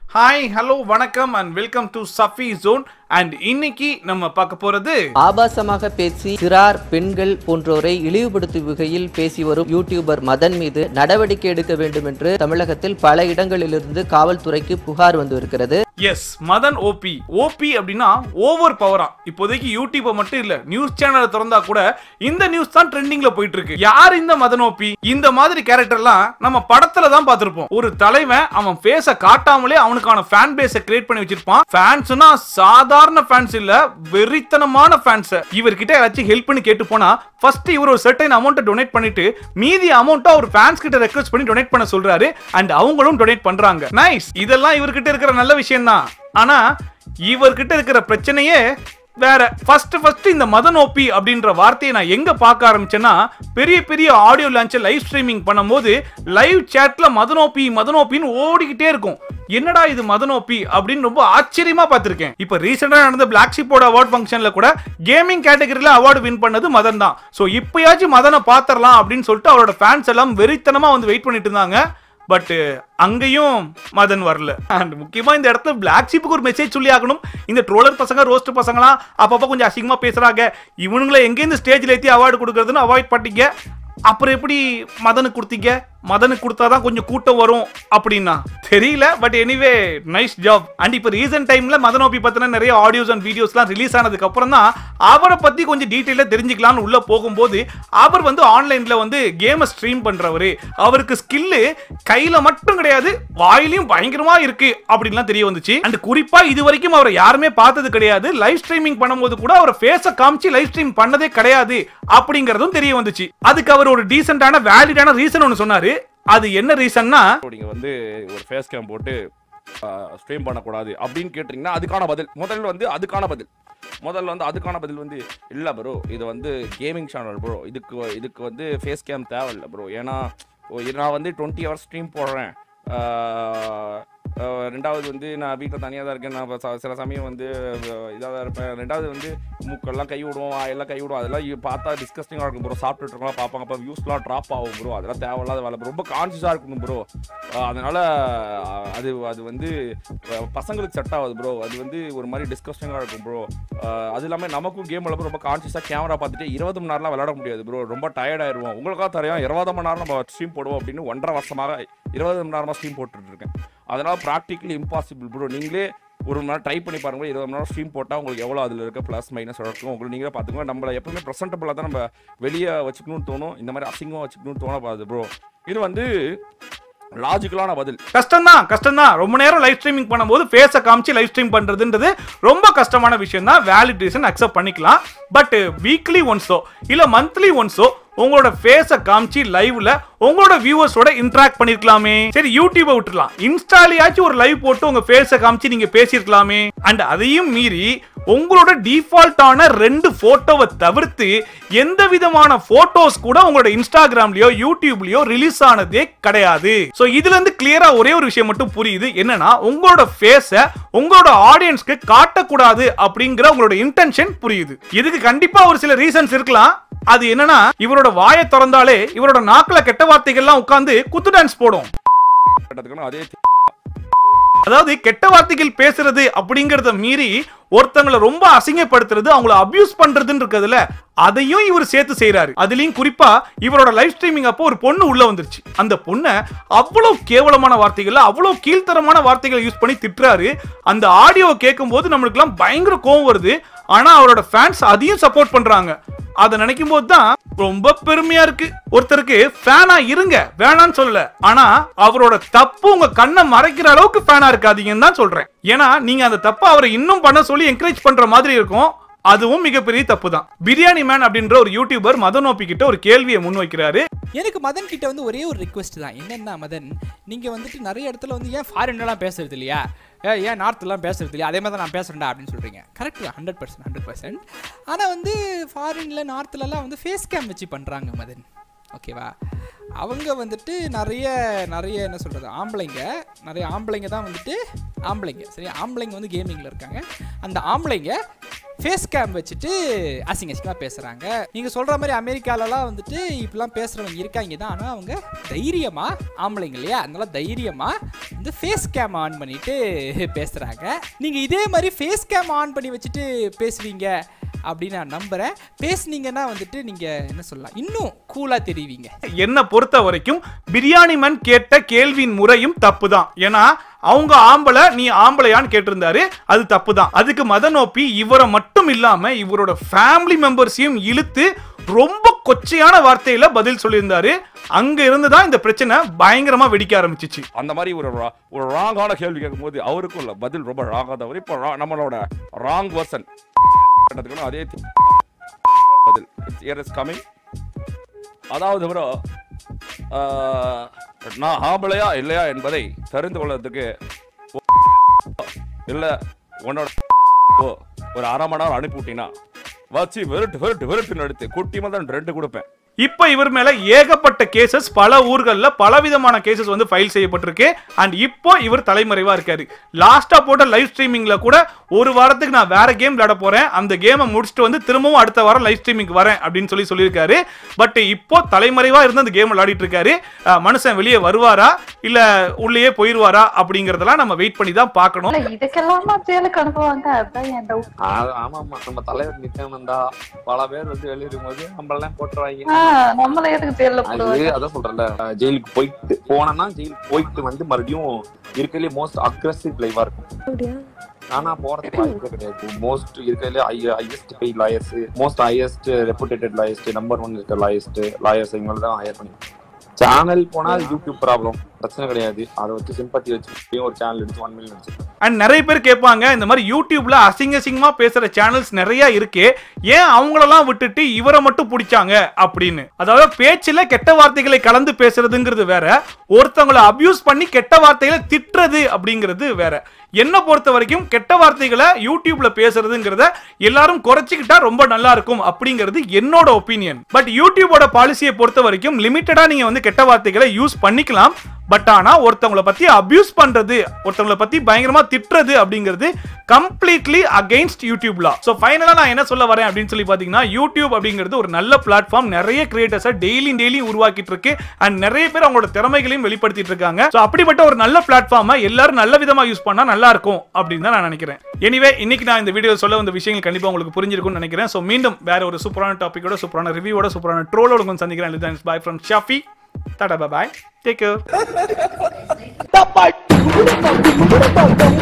Hi hello வணக்கம் and welcome to Shafi zone and இன்னைக்கு நம்ம பார்க்க போறது ஆபாசமாக பேசி சிறார் பெண்கள் போன்றோரை இழிவுபடுத்தும் வகையில் பேசி வரும் யூடியூபர் மதன் மீது நடவடிக்கை எடுக்க வேண்டும் என்று தமிழகத்தில் பல இடங்களிலிருந்து காவல்துறைக்கு புகார் வந்து இருக்கிறது எஸ் மதன் ஓபி ஓபி அப்படின்னா ஓவர் பவரா இப்போதைக்கு யூடியூப்பை மட்டும் இல்ல நியூஸ் சேனலை திறந்தா கூட இந்த நியூஸ் தான் ட்ரெண்டிங்ல போயிட்டு இருக்கு யார் இந்த மதன் ஓபி இந்த மாதிரி கேரக்டர்லாம் நம்ம படத்துல தான் பார்த்திருப்போம் ஒரு தலைவன் அவன் ஃபேஸ காட்டாமலே அவனுக்கான ஃபேன் பேஸை கிரியேட் பண்ணி வச்சிருப்பான் ஃபேன்ஸ்னா சாதாரண ஃபேன்ஸ் இல்ல வெறித்தனமான ஃபேன்ஸ் இவர்கிட்ட யாராச்சும் ஹெல்ப் பண்ணி கேட்டு போனா ஃபர்ஸ்ட் இவர் ஒரு சர்டைன் அமௌண்ட்டை டொனேட் பண்ணிட்டு மீதி அமௌண்ட்டை அவர் ஃபேன்ஸ் கிட்ட ரெக்வஸ்ட் பண்ணி டொனேட் பண்ண சொல்றாரு அண்ட் அவங்களும் டொனேட் பண்றாங்க நைஸ் இதெல்லாம் இவர்கிட்ட இருக்கிற நல்ல விஷயம் தான் ஆனா இவர்கிட்ட இருக்கிற பிரச்சனையே வேற ஃபர்ஸ்ட் ஃபர்ஸ்ட் இந்த மதன் ஓபி அப்படின்ற வார்த்தையை நான் எங்க பார்க்க ஆரம்பிச்சேன்னா பெரிய பெரிய ஆடியோ லான்ச்சை லைவ் ஸ்ட்ரீமிங் பண்ணும்போது லைவ் சேட்ல மதன் ஓபி மதன் ஓபின்னு ஓடிக்கிட்டே இருக்கும் என்னடா இது மதன் ஓபி அப்படின்னு ரொம்ப ஆச்சரியமா பார்த்திருக்கேன் இப்போ ரீசெண்டா நடந்த பிளாக் ஷிப்போட அவார்ட் ஃபங்க்ஷன்ல கூட கேமிங் கேட்டகரியில அவார்டு வின் பண்ணது மதன் தான் ஸோ இப்பயாச்சும் மதனை பாத்திரலாம் அப்படின்னு சொல்லிட்டு அவரோட ஃபேன்ஸ் எல்லாம் வெறித்தனமா வந்து வெயிட் பண்ணிட்டு இருந்தாங்க பட் அங்கேயும் மதன் வரல அண்ட் முக்கியமா இந்த இடத்துல பிளாக் ஷிப்புக்கு ஒரு மெசேஜ் சொல்லி ஆகணும் இந்த ட்ரோலர் பசங்க ரோஸ்ட் பசங்களாம் அப்பப்போ கொஞ்சம் அசிங்கமா பேசுறாங்க இவனுங்களை எங்கேருந்து ஸ்டேஜ்ல ஏற்றி அவார்டு கொடுக்கறதுன்னு அவாய்ட் பண்ணிட்டீங்க அப்புறம் எப்படி மதனுக்கு கொடுத்தீங்க மதனுக்கு கொடுத்தாதான் கொஞ்சம் கூட்டம் வரும் அப்படின்னா தெரியல but anyway nice job and இப்போ ரீசெண்ட் டைம்ல மதனோபி பத்தின நிறைய ஆடியோஸ் அண்ட் வீடியோஸ்லாம் ரிலீஸ் ஆனதுக்கு அப்புறம் தான் அவரை பத்தி கொஞ்சம் டீட்டெயிலாக தெரிஞ்சுக்கலாம்னு உள்ள போகும்போது அவர் வந்து ஆன்லைன்ல வந்து கேமை ஸ்ட்ரீம் பண்றவரு அவருக்கு ஸ்கில்லு கையில மட்டும் கிடையாது வாயிலையும் பயங்கரமா இருக்கு அப்படின்லாம் தெரிய வந்துச்சு அண்ட் குறிப்பா இது வரைக்கும் அவரை யாருமே பார்த்தது கிடையாது லைவ் ஸ்ட்ரீமிங் பண்ணும்போது கூட அவர் ஃபேஸை காமிச்சு லைவ் ஸ்ட்ரீம் பண்ணதே கிடையாது அப்படிங்கறதும் தெரிய வந்துச்சு அதுக்கு அவர் ஒரு டீசென்டான வேலிடான ரீசன் ஒன்று சொன்னாரு அது என்ன ரீசன்னா நீங்கள் வந்து ஒரு ஃபேஸ் கேம் போட்டு ஸ்ட்ரீம் பண்ணக்கூடாது அப்படின்னு கேட்டிங்கன்னா அதுக்கான பதில் முதல்ல வந்து அதுக்கான பதில் முதல்ல வந்து அதுக்கான பதில் வந்து இல்லை ப்ரோ இது வந்து கேமிங் சேனல் ப்ரோ இதுக்கு இதுக்கு வந்து ஃபேஸ் கேம் தேவையில்லை ப்ரோ ஏன்னா ஓ, இது நான் வந்து டுவெண்ட்டி ஹவர்ஸ் ஸ்ட்ரீம் போடுறேன் ஆஹ், ஆஹ், ரெண்டாவது வந்து நான் வீட்டில் தனியாக தான் இருக்கேன் நான் இப்ப ச- சில சமயம் வந்து இதாக தான் இருப்பேன் ரெண்டாவது வந்து மூக்கெல்லாம் கை விடுவோம் எல்லாம் கை விடுவோம் அதெல்லாம் இ- பார்த்தா டிஸ்கஸ்டிங்காக இருக்கும் ப்ரோ சாப்பிட்டுட்டு இருக்கலாம் பார்ப்பாங்க அப்போ வியூஸ்லாம் ட்ராப் ஆகும் ப்ரோ அதெல்லாம் தேவையில்லாத வேலை bro. ரொம்ப கான்சியஸாக இருக்கணும் ப்ரோ அதனால் அது அது வந்து அஹ், பசங்களுக்கு செட் ஆகுது ப்ரோ அது வந்து ஒரு மாதிரி டிஸ்கஸ்டிங்காக இருக்கும் ப்ரோ அது இல்லாமல் நமக்கும் கேம் விளையாட ரொம்ப கான்சியஸாக கேமரா பார்த்துட்டு இருபது மணி நேரம்லாம் விளையாட முடியாது ப்ரோ ரொம்ப டயர்ட் ஆயிடுவோம் உங்களுக்காக தெரியும் இருபது மணி நேரம் நம்ம ஸ்ட்ரீம் போடுவோம் அப்படின்னு ஒன்றரை வருஷமாக இருபது மணி நேரமாக ஸ்ட்ரீம் போட்டுட்டு இருக்கேன் அதனால் ப்ராக்டிக்கலி இம்பாசிபிள் ப்ரோ நீங்களே ஒரு மணி நேரம் ட்ரை பண்ணி பாருங்க இருபது மணி நேரம் ஸ்ட்ரீம் போட்டால் உங்களுக்கு எவ்வளோ அதில் இருக்க ப்ளஸ் மைனஸ் இருக்கும் உங்களுக்கு நீங்களே பார்த்துக்கோங்க நம்மளை எப்பவுமே ப்ரெசென்டபுளாக தான் நம்ம வெளியே வச்சுக்கணும்னு தோணும் இந்த மாதிரி அசிங்கமாக வச்சுக்கணும்னு தோணப்பாது ப்ரோ இது வந்து லாஜிக்கலான பதில் கஷ்டம்தான் கஷ்டம்தான் ரொம்ப நேரம் லைவ் ஸ்ட்ரீமிங் பண்ணும்போது ஃபேஸை காமிச்சு லைவ் ஸ்ட்ரீம் பண்றதுன்றது ரொம்ப கஷ்டமான விஷயம் தான் வேலிட் ரீசன் அக்செப்ட் பண்ணிக்கலாம் பட் வீக்லி ஒன்ஸோ இல்ல மந்த்லி ஒன்ஸோ உங்களோட ஃபேஸை காமிச்சு லைவ்ல உங்களோட வியூவர்ஸோட இன்டராக்ட் பண்ணிருக்கலாமே சரி யூடியூபை விட்டுறலாம் இன்ஸ்டாலயாச்சும் ஒரு லைவ் போட்டு உங்க ஃபேஸை காமிச்சு நீங்க பேசியிருக்கலாமே அண்ட் அதையும் மீறி உங்களோட டிஃபால்ட்டான ரெண்டு போட்டோவை தவிர்த்து எந்த விதமான போட்டோஸ் கூட உங்களோட இன்ஸ்டாகிராம்லயோ யூடியூப்லயோ ரிலீஸ் ஆனதே கிடையாது சோ இதுல இருந்து கிளியரா ஒரே ஒரு விஷயம் மட்டும் புரியுது என்னன்னா உங்களோட ஃபேஸ உங்களோட ஆடியன்ஸ்க்கு காட்டக்கூடாது அப்படிங்கிற உங்களோட இன்டென்ஷன் புரியுது இதுக்கு கண்டிப்பா ஒரு சில ரீசன்ஸ் இருக்கலாம் அது என்னன்னா இவரோட வாயை திறந்தாலே இவரோட நாக்குல கெட்ட வார்த்தைகள்லாம் உட்கார்ந்து குத்து டான்ஸ் போடும் கட்டத்துக்கான அதே அதாவது கெட்ட வார்த்தைகள் பேசுறது அப்படிங்கறத மீறி ஒருத்தங்களை ரொம்ப அசிங்கப்படுத்துறது அவங்கள அபியூஸ் பண்றதுன்னு இருக்குதுல அதையும் இவர் சேர்த்து செய்றாரு அதுலயும் குறிப்பா இவரோட லைவ் ஸ்ட்ரீமிங் அப்போ ஒரு பொண்ணு உள்ள வந்துருச்சு அந்த பொண்ணை அவ்வளவு கேவலமான வார்த்தைகள் அவ்வளவு கீழ்த்தரமான வார்த்தைகளை யூஸ் பண்ணி திட்டுறாரு அந்த ஆடியோ கேட்கும் போது நம்மளுக்குலாம் பயங்கர கோவம் வருது ஆனா அவரோட ஃபேன்ஸ் அதையும் சப்போர்ட் பண்றாங்க அதை நினைக்கும் போது தான் ரொம்ப பெருமையா இருக்கு ஒருத்தருக்கு ஃபேனா இருங்க வேணான்னு சொல்லல ஆனா அவரோட தப்பு உங்க கண்ணை மறைக்கிற அளவுக்கு ஃபேனா இருக்காதீங்கன்னு தான் சொல்றேன் ஏன்னா நீங்க அந்த தப்பை அவரை இன்னும் பண்ண சொல்லி என்கரேஜ் பண்ற மாதிரி இருக்கும் அதுவும் மிகப்பெரிய தப்பு தான் பிரியாணி மேன் அப்படின்ற ஒரு யூடியூபர் மதனோப்பி கிட்ட ஒரு கேள்வியை முன்வைக்கிறாரு எனக்கு மதன் கிட்ட வந்து ஒரே ஒரு ரிக்வெஸ்ட் தான் என்னன்னா மதன் நீங்கள் வந்துட்டு நிறைய இடத்துல வந்து ஏன் ஃபாரின்லாம் பேசுறது இல்லையா ஏன் ஏன் நார்த்லாம் பேசுறது இல்லையா அதே மாதிரி தான் நான் பேசுகிறேன்டா அப்படின்னு சொல்கிறீங்க கரெக்ட் தான் ஹண்ட்ரட் பர்சன்ட் ஹண்ட்ரட் பர்சன்ட் ஆனால் வந்து ஃபாரினில் நார்த்லலாம் வந்து ஃபேஸ் கேம் வச்சு பண்ணுறாங்க மதன் ஓகேவா அவங்க வந்துட்டு நிறைய நிறைய என்ன சொல்கிறது ஆம்பளைங்க நிறைய ஆம்பளைங்க தான் வந்துட்டு ஆம்பளைங்க சரி ஆம்பளைங்க வந்து கேமிங்கில் இருக்காங்க அந்த ஆம்பளைங்க ஃபேஸ் கேம் வச்சுட்டு அசிங்க அசிங்கமாக பேசுகிறாங்க நீங்கள் சொல்கிற மாதிரி அமெரிக்காலலாம் வந்துட்டு இப்படிலாம் பேசுகிறவங்க இருக்காங்க தான் ஆனால் அவங்க தைரியமாக ஆம்பளைங்க இல்லையா அதனால தைரியமாக இந்த ஃபேஸ் கேம் ஆன் பண்ணிட்டு பேசுகிறாங்க நீங்கள் இதே மாதிரி ஃபேஸ் கேம் ஆன் பண்ணி வச்சுட்டு பேசுவீங்க அப்படின்னு நான் நம்புகிறேன் பேசுனீங்கன்னா வந்துட்டு நீங்கள் என்ன சொல்லலாம் இன்னும் கூலாக தெரிவிங்க என்ன பொறுத்த வரைக்கும் பிரியாணி மேன் கேட்ட கேள்வியின் முறையும் தப்பு தான் ஏன்னா அவங்க ஆம்பளை நீ ஆம்பளையான்னு கேட்டிருந்தாரு அது தப்பு தான் அதுக்கு மதநோப்பி இவரை மட்டும் இல்லாம இவரோட ஃபேமிலி மெம்பர்ஸையும் இழுத்து ரொம்ப கொச்சையான வார்த்தையில பதில் சொல்லியிருந்தாரு அங்க இருந்து தான் இந்த பிரச்சனை பயங்கரமா வெடிக்க ஆரம்பிச்சிச்சு அந்த மாதிரி ஒரு ra- ஒரு ராங்கான கேள்வி கேட்கும்போது அவருக்கும் இல்லை பதில் ரொம்ப ராங்காக தவிர இப்போ ra- நம்மளோட ராங் பர்சன் அதே தி- பதில் இயர் இஸ் கமிங் அதாவது ப்ரோ நான் ஆம்பளையா இல்லையா என்பதை தெரிந்து கொள்வதற்கு இல்லை உன்னோட ஓ ஒரு அரை மணி நேரம் அனுப்பி விட்டீங்கன்னா வச்சு வெறுட்டு வெறுட்டு வெறுட்டுன்னு எடுத்து குட்டி மதன் ரெண்டு கொடுப்பேன் இப்ப இவர் மேல ஏகப்பட்ட கேசஸ் பல ஊர்கள்ல பலவிதமான கேசஸ் வந்து ஃபைல் செய்யப்பட்டிருக்கு அண்ட் இப்போ இவர் தலைமறைவா இருக்காரு லாஸ்டா போட்ட லைவ் ஸ்ட்ரீமிங்ல கூட ஒரு வாரத்துக்கு நான் வேற கேம் விளையாட போறேன் அந்த கேமை முடிச்சுட்டு வந்து திரும்பவும் அடுத்த வாரம் லைவ் ஸ்ட்ரீமிங் வரேன் அப்படின்னு சொல்லி சொல்லியிருக்காரு பட் இப்போ தலைமறைவா இருந்து அந்த கேம் விளையாடிட்டு இருக்காரு அஹ் மனுஷன் வெளியே வருவாரா இல்ல உள்ளேயே போயிருவாரா அப்படிங்கறதெல்லாம் நம்ம வெயிட் பண்ணி தான் பார்க்கணும் இல்ல இதுக்கெல்லாமா ஜெயிலுக்கு அனுப்புவாங்க அதான் என் டவுட் ஆ- ஆமாமா நம்ம தலைவர் நித்யானந்தா பல பேர் வந்து வெளியிடும் போது நம்மளெல்லாம் போட்டுருவாங்க நம்மள எதுக்கு ஜெயில அது போடுவாங்க அதான் சொல்றேன்ல ஜெயிலுக்கு போயிட்டு போனேன்னா ஜெயிலுக்கு போயிட்டு வந்து மறுபடியும் இருக்கிறதுலே மோஸ்ட் அக்ரஸிவ் லைவா இருக்கும் ஆனா போறதுக்கு வாய்ப்பே கிடையாது மோஸ்ட் இருக்கிறதுல highest pay lawyers most highest reputated லாயர்ஸ்ட் நம்பர் ஒன் இருக்க லாயர்ஸ்ட் லாயர்ஸ் இவங்க தான் ஹையர் பண்ணி சேனல் போனா அது யூடியூப் ப்ராப்ளம் பிரச்சனை கிடையாது அதை வச்சு சிம்பத்தி வச்சு ஒரு சேனல் எடுத்து ஒன் மில்லியன் வச்சு அண்ட் நிறைய பேர் கேட்பாங்க இந்த மாதிரி யூடியூப்ல அசிங்க அசிங்கமா பேசுற சேனல்ஸ் நிறைய இருக்கு ஏன் அவங்களெல்லாம் விட்டுட்டு இவரை மட்டும் பிடிச்சாங்க அப்படின்னு அதாவது பேச்சுல கெட்ட வார்த்தைகளை கலந்து பேசுறதுங்கிறது வேற ஒருத்தவங்களை அபியூஸ் பண்ணி கெட்ட வார்த்தைகளை திட்டுறது அப்படிங்கிறது வேற என்ன பொறுத்த வரைக்கும் கெட்ட வார்த்தைகளை யூடியூப்ல பேசுறதுங்கிறத எல்லாரும் குறைச்சிக்கிட்டா ரொம்ப நல்லா இருக்கும் அப்படிங்கிறது என்னோட ஒப்பீனியன் பட் யூடியூபோட பாலிசியை பொறுத்த வரைக்கும் லிமிட்டடா நீங்க வந்து கெட்ட வார்த்தைகளை யூஸ் பண்ணிக்கலாம் பட் ஆனா ஒருத்தவங்கள பத்தி அபியூஸ் பண்றது ஒருத்தவங்கள பத்தி பயங்கரமா திட்டுறது அப்படிங்கிறது கம்ப்ளீட்லி அகைன்ஸ்ட் யூடியூப் லா ஸோ ஃபைனலா நான் என்ன சொல்ல வரேன் அப்படின்னு சொல்லி பாத்தீங்கன்னா யூடியூப் அப்படிங்கிறது ஒரு நல்ல பிளாட்ஃபார்ம் நிறைய கிரியேட்டர்ஸை டெய்லி டெய்லி உருவாக்கிட்டு இருக்கு அண்ட் நிறைய பேர் அவங்களோட திறமைகளையும் வெளிப்படுத்திட்டு இருக்காங்க ஸோ அப்படிப்பட்ட ஒரு நல்ல பிளாட்ஃபார்மை எல்லாரும் நல்ல விதமா யூஸ் பண்ணா நல்லா இருக்கும் அப்படின்னு தான் நான் நினைக்கிறேன் எனிவே இன்னைக்கு நான் இந்த வீடியோ சொல்ல வந்த விஷயங்கள் கண்டிப்பா உங்களுக்கு புரிஞ்சிருக்கும்னு நினைக்கிறேன் ஸோ மீண்டும் வேற ஒரு சூப்பரான டாப்பிக்கோட சூப்பரான ரிவ்யூவோட சூப்பரான ட்ரோலோட உங்களுக்கு சந்திக்கிறேன் bye from Shafi tata bye take care